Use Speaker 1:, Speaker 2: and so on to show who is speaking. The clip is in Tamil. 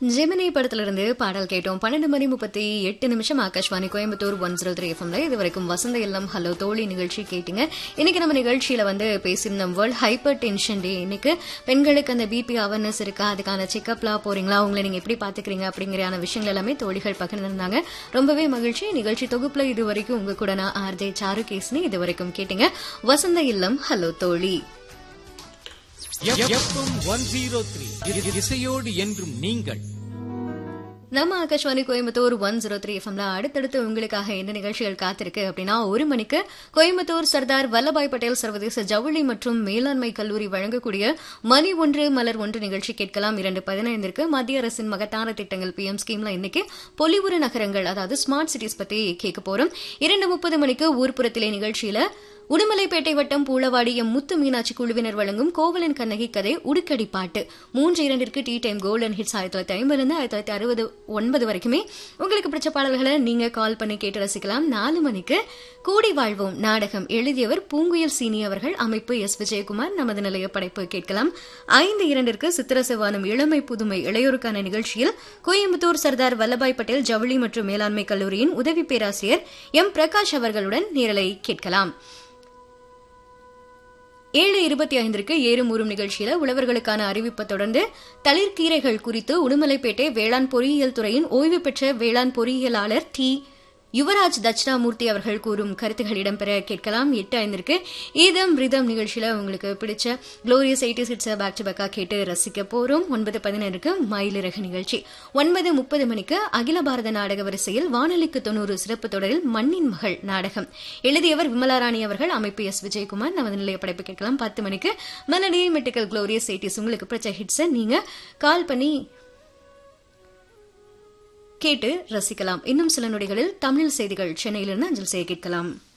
Speaker 1: ஜெமினி படத்திலிருந்து பாடல் கேட்டோம் பன்னெண்டு மணி முப்பத்தி எட்டு நிமிஷம் Akashvani Coimbatore one zero three எஃப்எம்ல இது வரைக்கும் வசந்த இல்லம் ஹலோ தோழி நிகழ்ச்சி கேட்டீங்க இன்னைக்கு நம்ம நிகழ்ச்சியில வந்து பேசியிருந்தோம் வேர்ல்ட் ஹைப்பர் டென்ஷன் டே இன்னைக்கு பெண்களுக்கு அந்த பிபி அவேர்னஸ் இருக்கா அதுக்கான செக்அப்லாம் போறீங்களா உங்களை நீங்க எப்படி பாத்துக்கிறீங்க அப்படிங்கிற விஷயங்கள் எல்லாமே தோழிகள் பகிர்ந்திருந்தாங்க ரொம்பவே மகிழ்ச்சி நிகழ்ச்சி தொகுப்புல இது வரைக்கும் உங்க கூட நான் ஆர்ஜே சாரு கேஸ்னி இது வரைக்கும் கேட்டீங்க வசந்த இல்லம் ஹலோ தோழி
Speaker 2: எஃப்எம் ஒன் ஜீரோ த்ரீ இசையோடு என்றும் நீங்கள்
Speaker 1: நம்ம Akashvani Coimbatore one zero three எஃப்எம்ல அடுத்தடுத்து உங்களுக்காக என்ன நிகழ்ச்சிகள் காத்திருக்கு அப்படின்னா ஒரு மணிக்கு கோயம்புத்தூர் சர்தார் வல்லபாய் பட்டேல் சர்வதேச ஜவுளி மற்றும் மேலாண்மை கல்லூரி வழங்கக்கூடிய மணி ஒன்று மலர் ஒன்று நிகழ்ச்சி கேட்கலாம் இரண்டு பதினைந்திற்கு மத்திய அரசின் மகத்தான திட்டங்கள் பிஎம் ஸ்கீம்ல இன்னைக்கு பொலிவுறு நகரங்கள் அதாவது ஸ்மார்ட் சிட்டிஸ் பத்தி கேட்க போறோம் இரண்டு முப்பது மணிக்கு ஊர்ப்புறத்திலே நிகழ்ச்சியில உடுமலைப்பேட்டை வட்டம் பூளவாடி எம் முத்து மீனாட்சி குழுவினர் வழங்கும் கோவலன் கண்ணகி கதை உடுக்கடி பாட்டு மூன்று இரண்டிற்கு டி டைம் கோல்டன் ஹிட்ஸ் ஆயிரத்தி தொள்ளாயிரத்தி ஐம்பதுலேருந்து ஆயிரத்தி தொள்ளாயிரத்தி அறுபது ஒன்பது வரைக்குமே உங்களுக்கு பிடிச்ச பாடல்களை நீங்க கால் பண்ணி கேட்டு ரசிக்கலாம் நாலு மணிக்கு கூடி வாழ்வோம் நாடகம் எழுதியவர் பூங்குயல் சீனி அவர்கள் அமைப்பு எஸ் விஜயகுமார் நமது நிலைய படைப்பு கேட்கலாம் ஐந்து இரண்டிற்கு சித்திர செவ்வானம் இளமை புதுமை இளையோருக்கான நிகழ்ச்சியில் கோயம்புத்தூர் சர்தார் வல்லபாய் பட்டேல் ஜவுளி மற்றும் மேலாண்மை கல்லூரியின் உதவி பேராசிரியர் எம் பிரகாஷ் அவர்களுடன் நேரலை கேட்கலாம் ஏழு இருபத்தி ஐந்திற்கு ஏறும் ஊறும் நிகழ்ச்சியில உழவர்களுக்கான அறிவிப்பை தொடர்ந்து தளிர்கீரைகள் குறித்து உடுமலைப்பேட்டை வேளாண் பொறியியல் துறையின் ஓய்வு பெற்ற வேளாண் பொறியியலாளர் டி யுவராஜ் தட்சிணாமூர்த்தி அவர்கள் கூறும் கருத்துகள் இடம்பெற கேட்கலாம் எட்டு ஐந்திற்கு ஈதம் ரிதம் நிகழ்ச்சியில உங்களுக்கு பிடிச்ச glorious eighties back to பேக்கா கேட்டு ரசிக்க போறோம் ஒன்பது பதினேழுக்கு மயிலிறகு நிகழ்ச்சி ஒன்பது முப்பது மணிக்கு அகில பாரத நாடக வரிசையில் வானொலிக்கு தொண்ணூறு சிறப்பு தொடரில் மண்ணின் மகள் நாடகம் எழுதியவர் விமலாராணி அவர்கள் அமைப்பு எஸ் விஜயகுமார் நமது நிலைய படைப்பு கேட்கலாம் பத்து மணிக்கு மெலடி மெட்டிக்கல் குளோரியஸ் எயிட்டிஸ் உங்களுக்கு பிடிச்ச ஹிட்ஸை நீங்க கால் பண்ணி கேட்டு ரசிக்கலாம் இன்னும் சில நொடிகளில் தமிழ் செய்திகள் சென்னையிலிருந்து அஞ்சல் செய்ய கேட்கலாம்